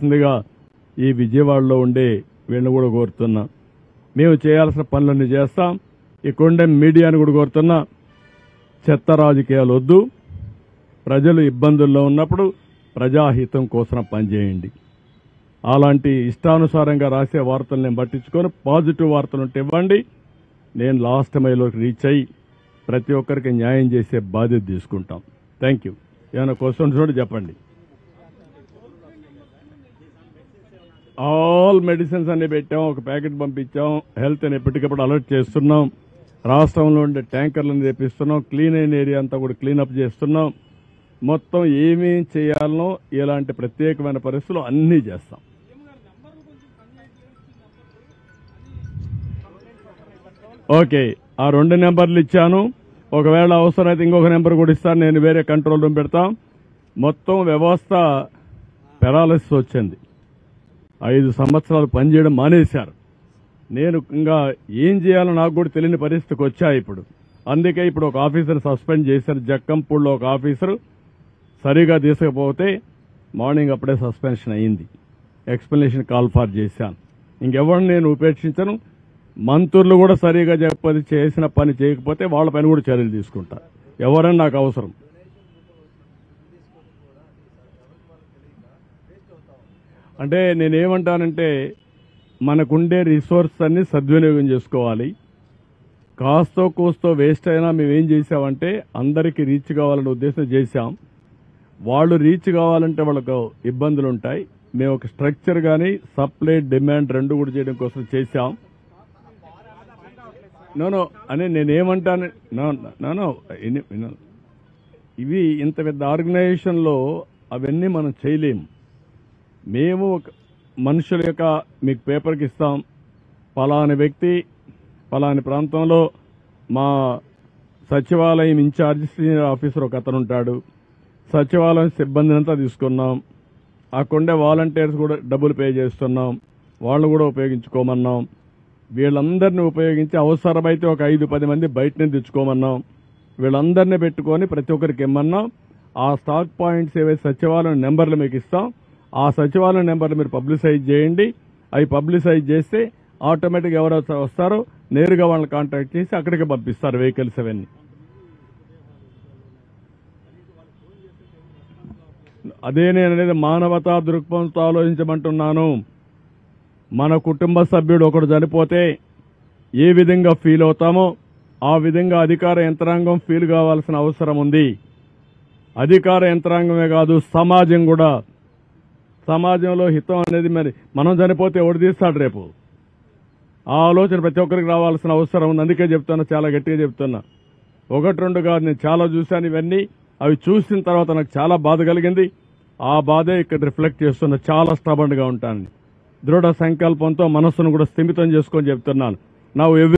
చేయవలసిందిగా ఈ విజయవాడలో ఉండే వీళ్ళని కూడా కోరుతున్నా మేము చేయాల్సిన పనులన్నీ చేస్తాం ఇక్కడుండే మీడియాని కూడా కోరుతున్నా చెత్త రాజకీయాలు వద్దు ప్రజలు ఇబ్బందుల్లో ఉన్నప్పుడు ప్రజాహితం కోసం పనిచేయండి అలాంటి ఇష్టానుసారంగా రాసే వార్తలు నేను పట్టించుకొని పాజిటివ్ వార్తలు ఉంటే ఇవ్వండి నేను లాస్ట్ మైలోకి రీచ్ అయ్యి ప్రతి ఒక్కరికి న్యాయం చేసే బాధ్యత తీసుకుంటాం థ్యాంక్ యూ ఏమైనా క్వశ్చన్స్ కూడా చెప్పండి ఆల్ మెడిసిన్స్ అన్ని పెట్టాం ఒక ప్యాకెట్ పంపించాం హెల్త్ అని ఎప్పటికప్పుడు అలర్ట్ చేస్తున్నాం రాష్ట్రంలో ఉండే ట్యాంకర్లను తెప్పిస్తున్నాం క్లీన్ అయిన ఏరియా అంతా కూడా క్లీనప్ చేస్తున్నాం మొత్తం ఏమేం చేయాలనో ఇలాంటి ప్రత్యేకమైన పరిస్థితులు అన్నీ చేస్తాం ఓకే ఆ రెండు నెంబర్లు ఇచ్చాను ఒకవేళ అవసరమైతే ఇంకొక నెంబర్ కూడా ఇస్తాను నేను వేరే కంట్రోల్ రూమ్ పెడతాం మొత్తం వ్యవస్థ పెరాలసిస్ వచ్చింది ఐదు సంవత్సరాలు పనిచేయడం మానేశారు నేను ఇంకా ఏం చేయాలో నాకు కూడా తెలియని పరిస్థితికి వచ్చా ఇప్పుడు అందుకే ఇప్పుడు ఒక ఆఫీసర్ సస్పెండ్ చేశారు జక్కంపూడిలో ఒక ఆఫీసర్ సరిగా తీసుకపోతే మార్నింగ్ అప్పుడే సస్పెన్షన్ అయింది ఎక్స్ప్లెనేషన్ కాల్ ఫార్ చేశాను ఇంకెవరిని నేను ఉపేక్షించను మంత్రులు కూడా సరిగా చెప్పది చేసిన పని చేయకపోతే వాళ్ళ పైన కూడా చర్యలు తీసుకుంటా ఎవరని నాకు అవసరం అంటే నేనేమంటానంటే మనకుండే రిసోర్స్ అన్ని సద్వినియోగం చేసుకోవాలి కాస్తో కోస్తో వేస్ట్ అయినా మేము ఏం చేసామంటే అందరికీ రీచ్ కావాలనే ఉద్దేశం చేశాం వాళ్ళు రీచ్ కావాలంటే వాళ్ళకు ఇబ్బందులు ఉంటాయి మేము ఒక స్ట్రక్చర్ కానీ సప్లై డిమాండ్ రెండు కూడా చేయడం కోసం చేశాం నోనో అని నేనేమంటాను నో ఇవి ఇంత పెద్ద ఆర్గనైజేషన్లో అవన్నీ మనం చేయలేము మేము ఒక మనుషుల యొక్క మీకు పేపర్కి ఇస్తాం పలాని వ్యక్తి పలాని ప్రాంతంలో మా సచివాలయం ఇన్ఛార్జ్ సీనియర్ ఆఫీసర్ ఒక అతను ఉంటాడు సచివాలయం సిబ్బందిని అంతా తీసుకున్నాం అక్కడుండే వాలంటీర్స్ కూడా డబ్బులు పే చేస్తున్నాం వాళ్ళు కూడా ఉపయోగించుకోమన్నాం వీళ్ళందరినీ ఉపయోగించి అవసరమైతే ఒక ఐదు పది మంది బయట నుంచి తెచ్చుకోమన్నాం వీళ్ళందరినీ పెట్టుకొని ప్రతి ఒక్కరికి ఇమ్మన్నాం ఆ స్టాక్ పాయింట్స్ ఏవైతే సచివాలయం నెంబర్లు మీకు ఇస్తాం ఆ సచివాలయం నెంబర్లు మీరు పబ్లిసైజ్ చేయండి అవి పబ్లిసైజ్ చేస్తే ఆటోమేటిక్గా ఎవరు వస్తారో నేరుగా వాళ్ళని కాంటాక్ట్ చేసి అక్కడికి పంపిస్తారు వెహికల్స్ అవన్నీ అదే నేను అనేది మానవతా దృక్పథంతో ఆలోచించమంటున్నాను మన కుటుంబ సభ్యుడు ఒకడు చనిపోతే ఏ విధంగా ఫీల్ అవుతామో ఆ విధంగా అధికార యంత్రాంగం ఫీల్ కావాల్సిన అవసరం ఉంది అధికార యంత్రాంగమే కాదు సమాజం కూడా సమాజంలో హితం అనేది మరి మనం చనిపోతే ఎవడు తీస్తాడు రేపు ఆ ఆలోచన ప్రతి ఒక్కరికి రావాల్సిన అవసరం ఉంది అందుకే చెప్తున్నా చాలా గట్టిగా చెప్తున్నా ఒకటి రెండు కాదు నేను చాలా చూశాను ఇవన్నీ అవి చూసిన తర్వాత నాకు చాలా బాధ కలిగింది ఆ బాధే ఇక్కడ రిఫ్లెక్ట్ చేస్తున్నా చాలా స్టబండ్గా ఉంటాను దృఢ సంకల్పంతో మనస్సును కూడా స్థిమితం చేసుకొని చెప్తున్నాను నా